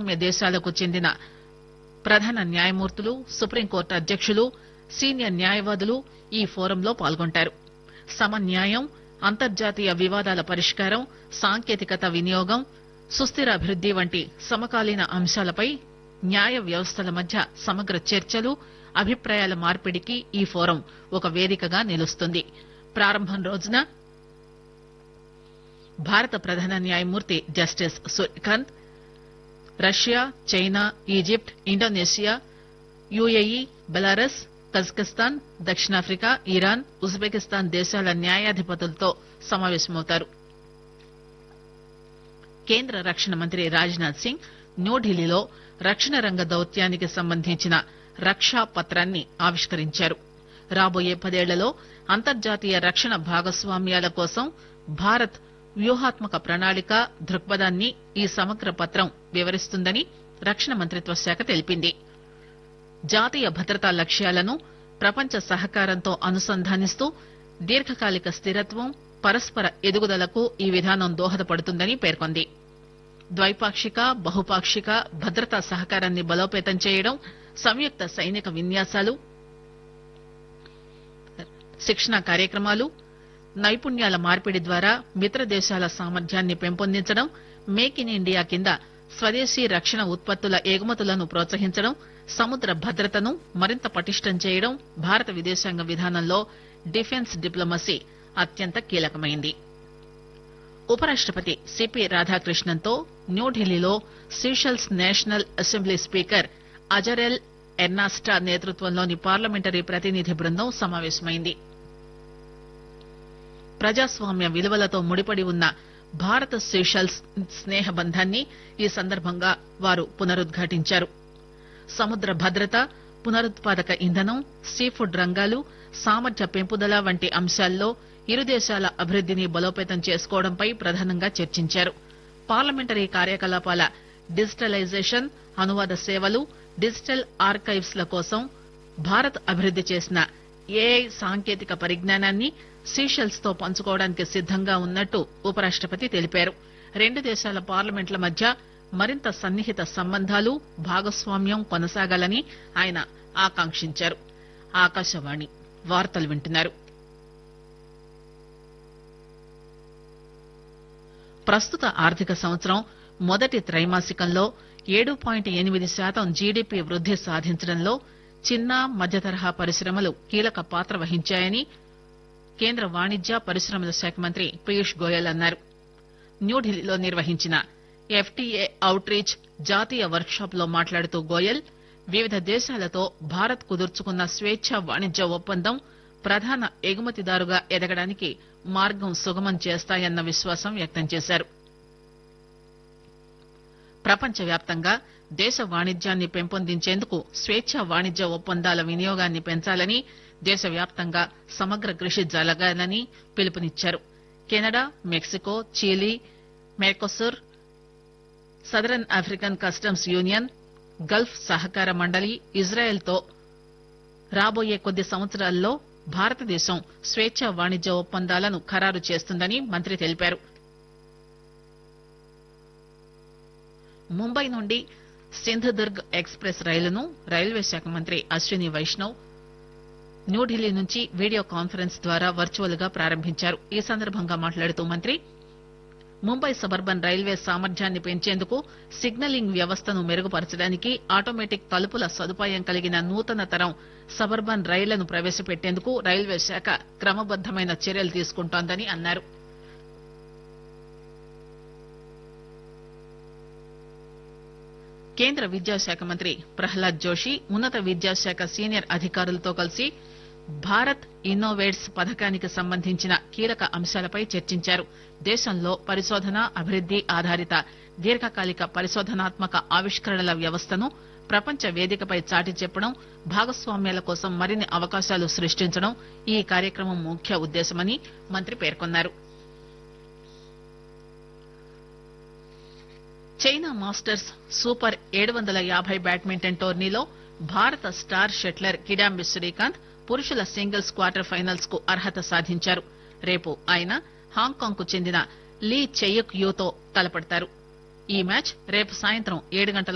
భాగస్వామ్య దేశాలకు చెందిన ప్రధాన న్యాయమూర్తులు సుప్రీంకోర్టు అధ్యక్షులు సీనియర్ న్యాయవాదులు ఈ ఫోరంలో పాల్గొంటారు సమన్యాయం అంతర్జాతీయ వివాదాల పరిష్కారం సాంకేతికత వినియోగం సుస్థిర అభివృద్ది వంటి సమకాలీన అంశాలపై న్యాయ వ్యవస్థల మధ్య సమగ్ర చర్చలు అభిప్రాయాల మార్పిడికి ఈ ఫోరం ఒక వేదికగా నిలుస్తుంది ప్రారంభం రోజున భారత ప్రధాన న్యాయమూర్తి justice Suryakant Russia China Egypt Indonesia UAE Belarus Kazakhstan దక్షిణాఫ్రికా ఇరాన్ ఉజ్బెకిస్తాన్ దేశాల న్యాయాధిపతులతో సమావేశమవుతారు కేంద్ర రక్షణ మంత్రి రాజ్నాథ్ సింగ్ న్యూఢిల్లీలో రక్షణ రంగ దౌత్యానికి సంబంధించిన రక్షా పత్రాన్ని ఆవిష్కరించారు రాబోయే పదేళ్లలో అంతర్జాతీయ రక్షణ భాగస్వామ్యాల కోసం భారత్ వ్యూహాత్మక ప్రణాళిక దృక్పథాన్ని ఈ సమగ్ర పత్రం వివరిస్తుందని రక్షణ మంత్రిత్వ శాఖ తెలిపింది జాతీయ భద్రతా లక్ష్యాలను ప్రపంచ సహకారంతో అనుసంధానిస్తూ దీర్ఘకాలిక స్థిరత్వం పరస్పర ఎదుగుదలకు ఈ విధానం దోహదపడుతుందని పేర్కొంది ద్వైపాక్షిక బహుపాక్షిక భద్రతా సహకారాన్ని బలోపేతం చేయడం సంయుక్త సైనిక విన్యాసాలు శిక్షణా కార్యక్రమాలు నైపుణ్యాల మార్పిడి ద్వారా మిత్ర దేశాల సామర్థ్యాన్ని పెంపొందించడం మేక్ ఇన్ ఇండియా కింద స్వదేశీ రక్షణ ఉత్పత్తుల ఎగుమతులను ప్రోత్సహించడం సముద్ర భద్రతను మరింత పటిష్టం చేయడం భారత విదేశాంగ విధానంలో డిఫెన్స్ డిప్లొమసీ అత్యంత కీలకమైంది ఉపరాష్టపతి సిపి రాధాకృష్ణన్తో న్యూఢిల్లీలో Seychelles National Assembly speaker Azarel Ernesta నేతృత్వంలోని పార్లమెంటరీ ప్రతినిధి బృందం సమావేశమైంది ప్రజాస్వామ్య విలువలతో ముడిపడి ఉన్న భారత సీషెల్స్ స్నేహ బంధాన్ని ఈ సందర్భంగా వారు పునరుద్ఘాటించారు సముద్ర భద్రత పునరుత్పాదక ఇంధనం సీఫుడ్ రంగాలు సామర్థ్య పెంపుదల వంటి అంశాల్లో ఇరు దేశాల అభివృద్దిని బలోపేతం చేసుకోవడంపై ప్రధానంగా చర్చించారు పార్లమెంటరీ కార్యకలాపాల డిజిటలైజేషన్ అనువాద సేవలు డిజిటల్ ఆర్కైవ్స్ ల కోసం భారత్ అభివృద్ది చేసిన ఏఐ సాంకేతిక పరిజ్ఞానాన్ని సీషెల్స్ తో పంచుకోవడానికి సిద్దంగా ఉన్నట్టు ఉపరాష్టపతి తెలిపారు రెండు దేశాల పార్లమెంట్ల మధ్య మరింత సన్నిహిత సంబంధాలు భాగస్వామ్యం కొనసాగాలని ఆయన ఆకాంక్షించారు ఆకాశవాణి వార్తలు వింటున్నారు ప్రస్తుత ఆర్థిక సంవత్సరం మొదటి త్రైమాసికంలో ఏడు పాయింట్ ఎనిమిది శాతం జీడీపీ వృద్ది సాధించడంలో చిన్న మధ్యతరహా పరిశ్రమలు కీలక పాత్ర వహించాయని కేంద్ర వాణిజ్య పరిశ్రమల శాఖ మంత్రి పీయూష్ గోయల్ అన్నారు న్యూఢిల్లీలో నిర్వహించిన ఎఫ్టీఏ అవుట్ రీచ్ జాతీయ వర్క్ షాప్ లో మాట్లాడుతూ గోయల్ వివిధ దేశాలతో భారత్ కుదుర్చుకున్న స్వేచ్ఛ వాణిజ్య ఒప్పందం ప్రధాన ఎగుమతిదారుగా ఎదగడానికి మార్గం సుగమం చేస్తాయన్న విశ్వాసం వ్యక్తం చేశారు ప్రపంచవ్యాప్తంగా దేశ వాణిజ్యాన్ని పెంపొందించేందుకు స్వేచ్ఛ వాణిజ్య ఒప్పందాల వినియోగాన్ని పెంచాలని దేశవ్యాప్తంగా సమగ్ర కృషి జరగాలని పిలుపునిచ్చారు Canada Mexico Chile Mercosur Southern African Customs Union Gulf సహకార మండలి ఇజ్రాయెల్ తో రాబోయే కొద్ది సంవత్సరాల్లో భారతదేశం స్వేచ్ఛ వాణిజ్య ఒప్పందాలను ఖరారు చేస్తుందని మంత్రి తెలిపారు ముంబై నుండి సింధుదుర్గ్ ఎక్స్ ప్రెస్ రైలును రైల్వే శాఖ మంత్రి అశ్విని వైష్ణవ్ న్యూఢిల్లీ నుంచి వీడియో కాన్ఫరెన్స్ ద్వారా వర్చువల్ గా ప్రారంభించారు ఈ సందర్భంగా మాట్లాడుతూ మంత్రి ముంబై సబర్బన్ రైల్వే సామర్థ్యాన్ని పెంచేందుకు సిగ్నలింగ్ వ్యవస్థను మెరుగుపరచడానికి ఆటోమేటిక్ తలుపుల సదుపాయం కలిగిన నూతన తరం సబర్బన్ రైళ్లను ప్రవేశపెట్టేందుకు రైల్వే శాఖ క్రమబద్దమైన చర్యలు తీసుకుంటోందని అన్నారు కేంద్ర విద్యాశాఖ మంత్రి ప్రహ్లాద్ జోషి ఉన్నత విద్యాశాఖ సీనియర్ అధికారులతో కలిసి భారత్ ఇన్నోవేట్స్ పథకానికి సంబంధించిన కీలక అంశాలపై చర్చించారు దేశంలో పరిశోధన అభివృద్ది ఆధారిత దీర్ఘకాలిక పరిశోధనాత్మక ఆవిష్కరణల వ్యవస్థను ప్రపంచ వేదికపై చాటి చెప్పడం భాగస్వామ్యాల కోసం మరిన్ని అవకాశాలు సృష్టించడం ఈ కార్యక్రమం ముఖ్య ఉద్దేశమని మంత్రి పేర్కొన్నారు చైనా మాస్టర్స్ సూపర్ ఏడు వందల యాభై బ్యాడ్మింటన్ టోర్నీలో భారత స్టార్ షట్లర్ కిడాంబి శ్రీకాంత్ పురుషుల సింగిల్స్ క్వార్టర్ ఫైనల్స్ కు అర్హత సాధించారు రేపు ఆయన హాంకాంగ్ కు చెందిన లీ చెయ్యక్ యూతో తలపడతారు ఈ మ్యాచ్ రేపు సాయంత్రం ఏడు గంటల